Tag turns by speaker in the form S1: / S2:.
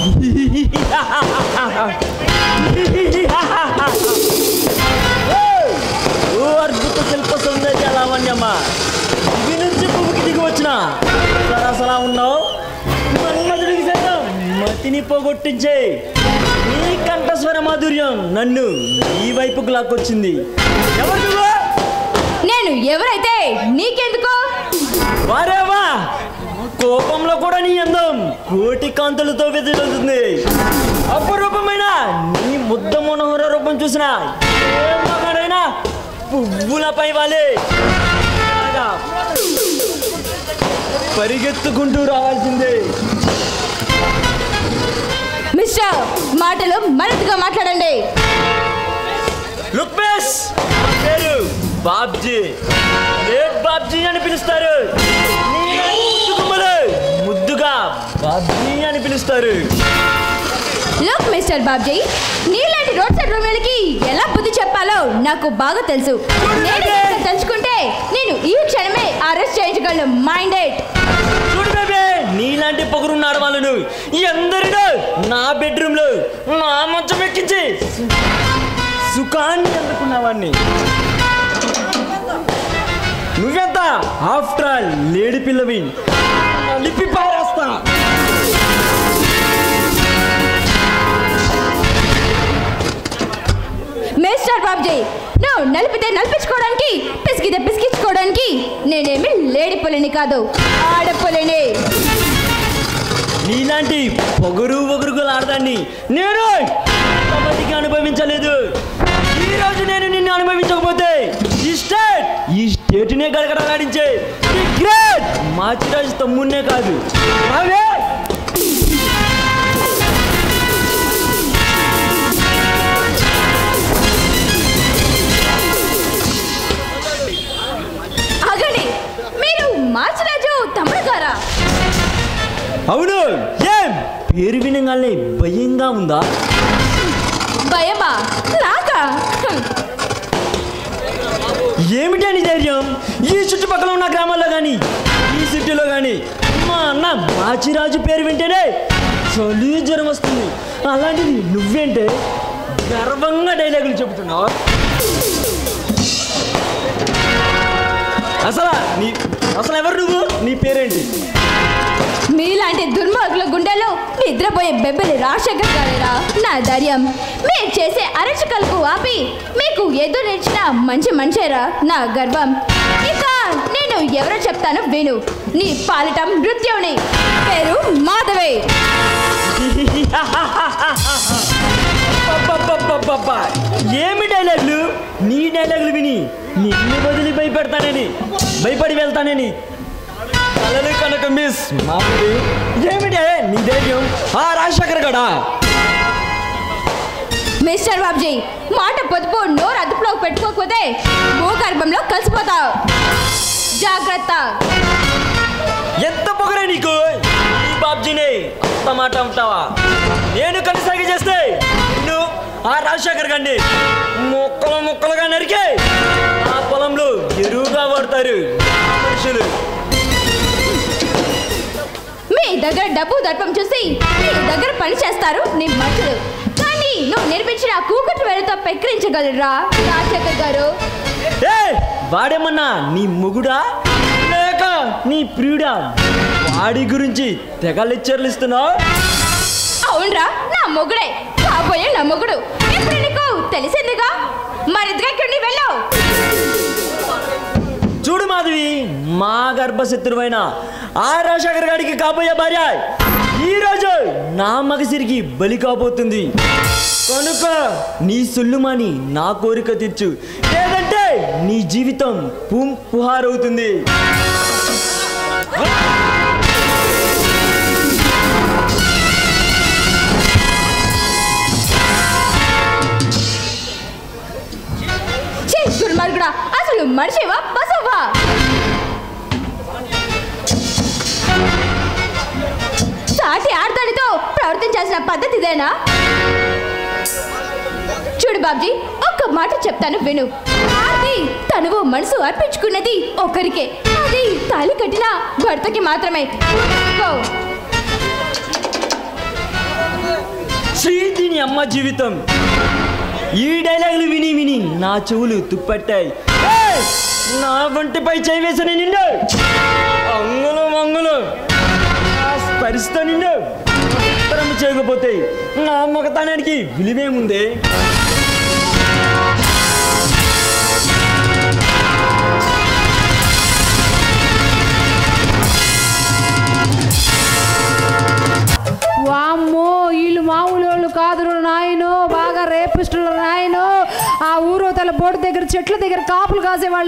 S1: ఓ అద్భుత శిల్ప సౌందర్య లావణ్యమ్మ దివి నుంచి పువ్వుకి దిగి వచ్చిన సరసలా ఉన్నావు మన్మధుడికి సైతం మతిని పోగొట్టించే నీ కంఠస్వర మాధుర్యం నన్ను ఈ వైపుకు లాక్కొచ్చింది ఎవరు నువ్వు
S2: నేను ఎవరైతే నీకెందుకు
S1: వారేవా కోపంలో కూడా నీ అందం కోటి కాంతులతో వెదజల్లుతుంది అపరూపమైన నీ ముద్ద మనోహర రూపం చూసిన ఏ మగాడైనా పువ్వులపై వాలి అలాగా పరిగెత్తుకుంటూ రావాల్సిందే
S2: మిస్టర్ మాటలు మరింతగా మాట్లాడండి
S1: లుక్మేష్ నా పేరు బాబ్జీ లేట్ బాబ్జీ అని పిలుస్తారు నీలాంటి ముద్దు గుమ్మలు ముద్దుగా బాబ్జీ అని పిలుస్తారు
S2: లుక్ మిస్టర్ బాబ్జీ నీలాంటి రోడ్ సైడ్ రూమ్లకి ఎలా బుద్ధి చెప్పాలో నాకు బాగా తెలుసు నేను కనుక తలుచుకుంటే నేను ఈ క్షణమే అరెస్ట్ చేయించగలను మైండెడ్
S1: చూడు బేబే నీలాంటి పొగరున్న ఆడవాళ్ళను ఎందరినో నా బెడ్రూమ్ లో నా మంచం ఎక్కించి సుఖాన్ని అందుకున్నవాడిని నువ్వెంత ఆఫ్టర్ ఆల్ లేడి పిల్లవి లిపి పారేస్తా
S2: మిస్టర్ బాబ్జీ నువ్వు నలిపితే నలిపించుకోవడానికి పిసికితే పిసికించుకోవడానికి నేనేమి లేడి పులిని కాదు ఆడపులిని
S1: నీలాంటి పొగరు పొగరుగులు ఆడదాన్ని నేను ఎంతమందికి అనుభవించలేదు ఈ రోజు నేను నిన్ను అనుభవించకపోతే ఈ స్టేట్ ఈ స్టేట్నే గడగడలాడించే ఈ గ్రేట్ మాచిరాజు తమ్మున్నే కాదు అవే
S2: ఆగండి మీరు మార్చిరాజు తమ్ముడు గారా
S1: అవును ఏం పేరు వినగానే భయంగా ఉందా
S2: భయమా నాకా హ్మ్.
S1: ఏమిటి నీ ధైర్యం ఈ చుట్టుపక్కల ఉన్న గ్రామాల్లో కానీ ఈ సిటీలో కానీ మా అన్న మాచిరాజు పేరు వింటేనే చలి జ్వరం వస్తుంది అలాంటిది నువ్వేంటే గర్వంగా డైలాగులు చెబుతున్నావు అసలు నీ అసలు ఎవరు నువ్వు నీ పేరేంటి
S2: మీలాంటి దుర్మార్గుల గుండెల్లో నిద్రపోయే బెబ్బలి రాజశేఖర్ గారేరా నా ధైర్యం మీరు చేసే అరచకలకు ఆపి మీకు ఎదురు నిలిచిన మంచి మనిషేరా నా గర్వం ఇక నేను ఎవరో చెప్తాను విను నీ పాలిట మృత్యుని పేరు మాధవే
S1: అబ్బబ్బబ్బబ్బబ్బ! ఏమి డైలాగులు నీ డైలాగులు విని నిన్ను వదిలి భయపెడతానని భయపడి వెళ్తానని కలలు కనుక మిస్ మామిడి ఏమిటే నీ ధైర్యం ఆ రాజశేఖర్ గడా
S2: మిస్టర్ బాబ్జీ మాట పొదుపు నోరు అదుపులో పెట్టుకోకపోతే భూగర్భంలో కలిసిపోతావు జాగ్రత్త
S1: ఎంత పొగరే నీకు ఈ బాబ్జీని అంత మాట ఉంటావా నేను కలిసాగి చేస్తే నిన్ను ఆ రాజశేఖర్ గారిని ముక్కలు ముక్కలుగా నరికి ఆ పొలంలో ఎరువుగా వాడతారు మనుషులు
S2: మీ దగ్గర డబ్బు దర్పం చూసి మీ దగ్గర పని చేస్తారు నీ మనుషులు కానీ నువ్వు నేర్పించిన కూకటి వేలతో పెక్కిరించగలరా రాజశేఖర్ గారు
S1: ఏ వాడేమన్నా నీ మొగుడా లేక నీ ప్రియుడా వాడి గురించి తెగ లెక్చర్లు ఇస్తున్నావు
S2: అవునరా నా మొగుడే కాబోయే నా మొగుడు ఇప్పుడు నీకు తెలిసిందిగా మరిదిగా ఇక్కడి నుండి వెళ్ళు
S1: చూడు మాధవి మా గర్భశత్రువైన ఆ రాజశేఖర్ గారికి కాబోయే భార్య ఈ రోజు నా మగసిరికి బలి కాబోతుంది కనుక నీ సొల్లుమాని నా కోరిక తీర్చు లేదంటే నీ జీవితం పుం పుహారవుతుంది
S2: ఛీ, దుర్మార్గుడా అసలు మనిషివా బసవా సాటి ఆడదానితో ప్రవర్తించాల్సిన పద్ధతి ఇదేనా చూడు బాబ్జీ ఒక్క మాట చెప్తాను విను ఆది తనువు మనసు అర్పించుకున్నది ఒకరికే అది తాలి కట్టిన భర్తకి మాత్రమే ఓ.
S1: అమ్మ జీవితం ఈ డైలాగులు విని విని నా చెవులు తుప్పట్టాయి ఏయ్! నా వంటిపై చేయి వేసిన నిండు అంగులు మంగులు నా స్పరిస్తో నిండు ఉత్తరం చేయకపోతే నా మొగతానానికి విలువేముంది
S3: వామ్మో వీళ్ళు మామూలు వాళ్ళు కాదురు నాయను బాగా రేపిస్టులు నాయను ఆ ఊరు తల బోర్డు దగ్గర చెట్ల దగ్గర కాపులు కాసేవాళ్ళు